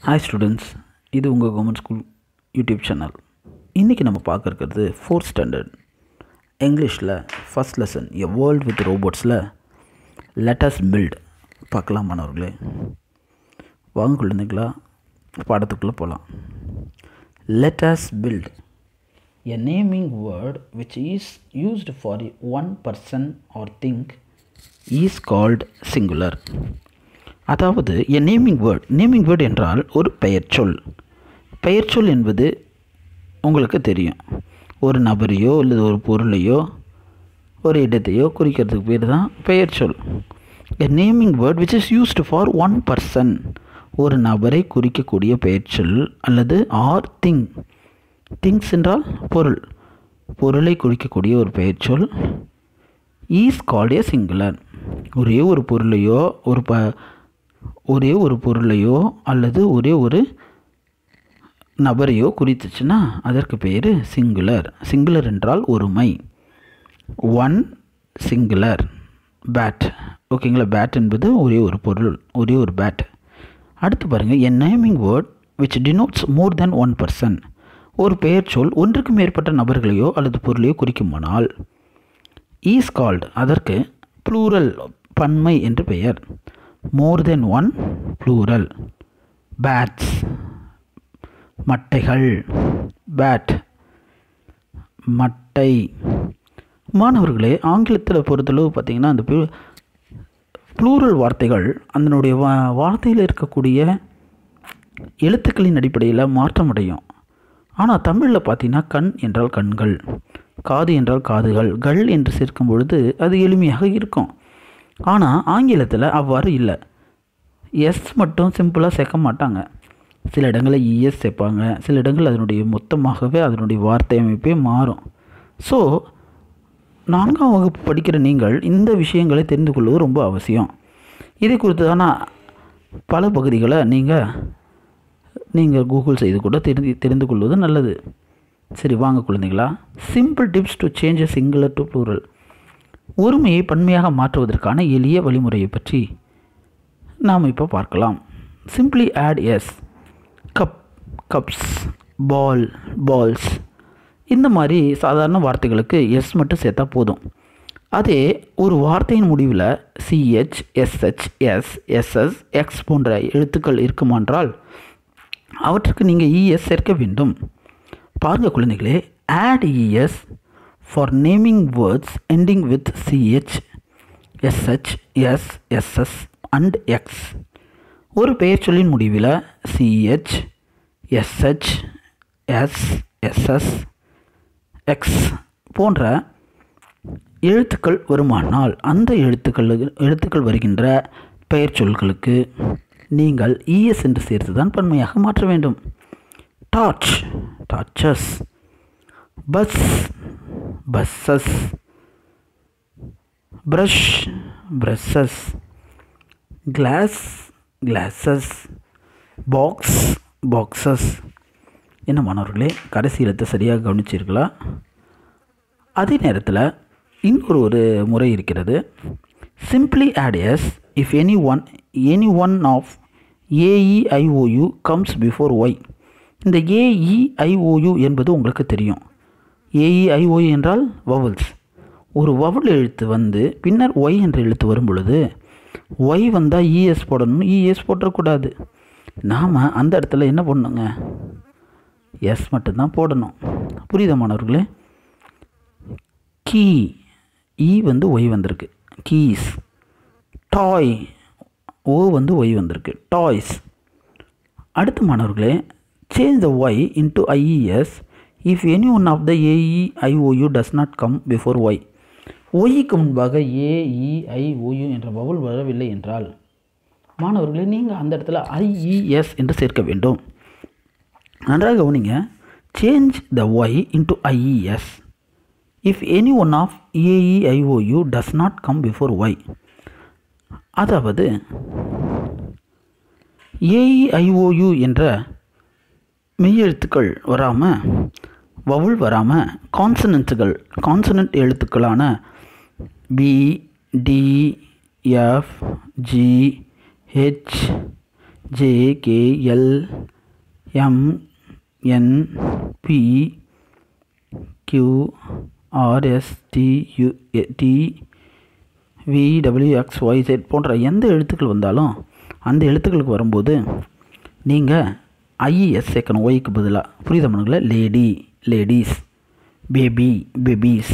hi students இது உங்கள் government school YouTube channel இன்றைக்கி நம்ம பார்க்க இருக்கிறது ஃபோர்த் ஸ்டாண்டர்ட் இங்கிலீஷில் first lesson a world with ரோபோட்ஸில் லெட்டஸ் பில்ட் பார்க்கலாம் மாணவர்களே வாங்க குழந்தைங்களா பாடத்துக்குள்ளே போகலாம் let's build a naming word which is used for one person or thing is called singular அதாவது a naming word naming word என்றால் ஒரு பெயர்ச்சொல் பெயர்ச்சொல் என்பது உங்களுக்கு தெரியும் ஒரு நபரையோ அல்லது ஒரு பொருளையோ ஒரு இடத்தையோ குறிக்கிறதுக்கு பேர் தான் பெயர்ச்சொல் a naming word which is used for one person ஒரு நபரை குறிக்கக்கூடிய பெயர்ச்சொல் அல்லது ஆர் திங் திங்ஸ் என்றால் பொருள் பொருளை குறிக்கக்கூடிய ஒரு பெயர்ச்சொல் ஈஸ் கால்ட் ஏ சிங்குலர் ஒரே ஒரு பொருளையோ ஒரு ப ஒரே ஒரு பொருளையோ அல்லது ஒரே ஒரு நபரையோ குறித்துச்சுன்னா அதற்கு பேர் சிங்குலர் சிங்குலர் என்றால் ஒருமை ஒன் சிங்குலர் பேட் ஓகேங்களா பேட் என்பது ஒரே ஒரு பொருள் ஒரே ஒரு பேட் அடுத்து பாருங்கள் an naming word which denotes more than one person ஒரு பெயர் சொல் ஒன்றுக்கு மேற்பட்ட நபர்களையோ அல்லது பொருளையோ குறிக்குமானால் ஈஸ் கால்டு அதற்கு ப்ளூரல் பன்மை என்று பெயர் more than one plural bats மட்டைகள் பேட் மட்டை மாணவர்களே ஆங்கிலத்தில் பொறுத்தளவு பார்த்திங்கன்னா அந்த ப்ளூரல் வார்த்தைகள் அதனுடைய வா வார்த்தையில் இருக்கக்கூடிய எழுத்துக்களின் அடிப்படையில் மாற்றமடையும் ஆனால் தமிழில் பார்த்தீங்கன்னா கண் என்றால் கண்கள் காது என்றால் காதுகள் கள் என்று சேர்க்கும் பொழுது அது எளிமையாக இருக்கும் ஆனால் ஆங்கிலத்தில் அவ்வாறு இல்லை எஸ் மட்டும் சிம்பிளாக சேர்க்க மாட்டாங்க சில இடங்களில் இஎஸ் சேர்ப்பாங்க சில இடங்கள் அதனுடைய மொத்தமாகவே அதனுடைய வார்த்தை அமைப்பே மாறும் ஸோ நான்காம் வகுப்பு படிக்கிற நீங்கள் இந்த விஷயங்களை தெரிந்து கொள்வது ரொம்ப அவசியம் இதை குறித்ததான பல பகுதிகளை நீங்கள் நீங்கள் கூகுள் செய்து கூட தெரிந்து தெரிந்து கொள்வது நல்லது சரி வாங்க குழந்தைங்களா simple tips to change a singular to plural ஒருமையை பன்மையாக மாற்றுவதற்கான எளிய வழிமுறையை பற்றி நாம் இப்போ பார்க்கலாம் simply add S cup cups ball balls இந்த மாதிரி சாதாரண வார்த்தைகளுக்கு எஸ் மட்டும் சேர்த்தா போதும் அதே ஒரு வார்த்தையின் முடிவில் CH SH S SS X போன்ற எழுத்துக்கள் இருக்குமான்றால் அவற்றுக்கு நீங்கள் இஎஸ் சேர்க்க வேண்டும் பாருங்கள் குழந்தைகளே add ES for naming words ending with CH SH S SS and X ஒரு பெயர் சொல்லின் முடிவில் CH SH S SS X போன்ற எழுத்துக்கள் வருமானால் அந்த எழுத்துக்கள் எழுத்துக்கள் வருகின்ற பெயர் சொல்களுக்கு நீங்கள் இஎஸ் என்று சேர்த்து தான் பன்மையாக மாற்ற வேண்டும் torch torches bus buses brush brushes class classes box boxes என்ன மாணவர்களே கடைசி இடத்தை சரியாக கவனிச்சிருக்கலாம் அதே நேரத்தில் இன்னொரு ஒரு முறை இருக்கிறது simply add S if any one any one of A E I O U comes before Y இந்த ஏஇஐஓயு என்பது உங்களுக்கு தெரியும் ஏஇஐஓயு என்றால் வவல்ஸ் ஒரு வவல் எழுத்து வந்து பின்னர் ஒய் என்ற எழுத்து வரும் பொழுது ஒய் வந்தால் இஎஸ் போடணும் இஎஸ் போட்டக்கூடாது நாம் அந்த இடத்துல என்ன பண்ணணுங்க எஸ் மட்டும்தான் போடணும் புரியுதா மாணவர்களே கீ இ வந்து ஒய் வந்திருக்கு கீஸ் டாய் ஓ வந்து ஒய் வந்திருக்கு டாய்ஸ் அடுத்த மாணவர்களே change the Y into IES if any one of the A E I O U does not come before Y ஒய்க்கு முன்பாக ஏஇஐஓயு என்ற பவுல் வரவில்லை என்றால் மாணவர்களே நீங்கள் அந்த இடத்துல ஐஇஎஸ் என்று சேர்க்க வேண்டும் நன்றாக கவனிங்க change the Y into IES if any one of A E I O U does not come before Y அதாவது ஏஇஐஓயு என்ற மெய்யெழுத்துக்கள் வராமல் வவுள் வராமல் கான்சனன்ட்டுகள் கான்சனன்ட் எழுத்துக்களான B D F G H J K L M N P Q R S T U T V W X Y Z போன்ற எந்த எழுத்துக்கள் வந்தாலும் அந்த எழுத்துக்களுக்கு வரும்போது நீங்கள் ஐஇஎஸ் சேர்க்கணும் ஒய்க்கு பதிலாக புரியுதா மனுங்கள லேடி லேடீஸ் பேபி பேபீஸ்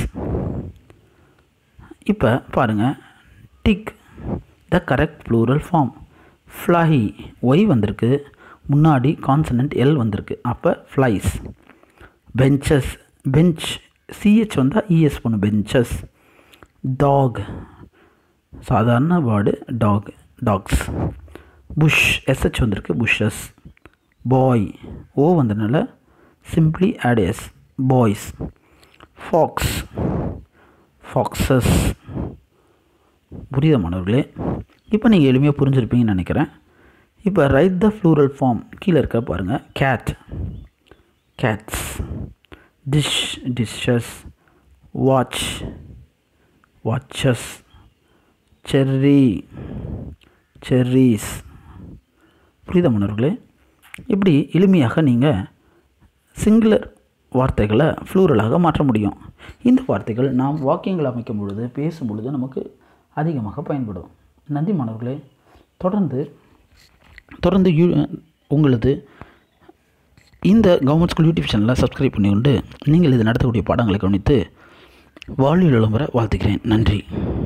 இப்போ பாருங்கள் tick the correct plural form fly Y வந்திருக்கு முன்னாடி கான்சனன்ட் எல் வந்திருக்கு அப்போ ஃப்ளைஸ் பெஞ்சஸ் பெஞ்ச் சிஹெச் வந்தால் இஎஸ் பண்ணும் பெஞ்சஸ் டாக் சாதாரண word dog dogs bush SH வந்திருக்கு புஷ்ஷஸ் பாய் ஓ வந்ததுனால simply add S boys fox foxes புரியுதா மாணவர்களே இப்போ நீங்கள் எளிமையாக புரிஞ்சிருப்பீங்கன்னு நினைக்கிறேன் இப்போ ரைட் த ஃப்ளூரல் ஃபார்ம் கீழே இருக்க பாருங்கள் cat cats dish dishes watch watches cherry cherries புரியுதா மாணவர்களே இப்படி எளிமையாக நீங்கள் சிங்குலர் வார்த்தைகளை ஃப்ளூரலாக மாற்ற முடியும் இந்த வார்த்தைகள் நாம் வாக்கியங்கள் அமைக்கும் பொழுது பேசும் பொழுது நமக்கு அதிகமாக பயன்படும் நன்றி மாணவர்களே தொடர்ந்து தொடர்ந்து யூ உங்களது இந்த கவர்மெண்ட் ஸ்கூல் யூடியூப் சேனலை சப்ஸ்கிரைப் பண்ணி கொண்டு நீங்கள் இது நடத்தக்கூடிய பாடங்களை கவனித்து வாழ்வில் விளம்பர வாழ்த்துக்கிறேன் நன்றி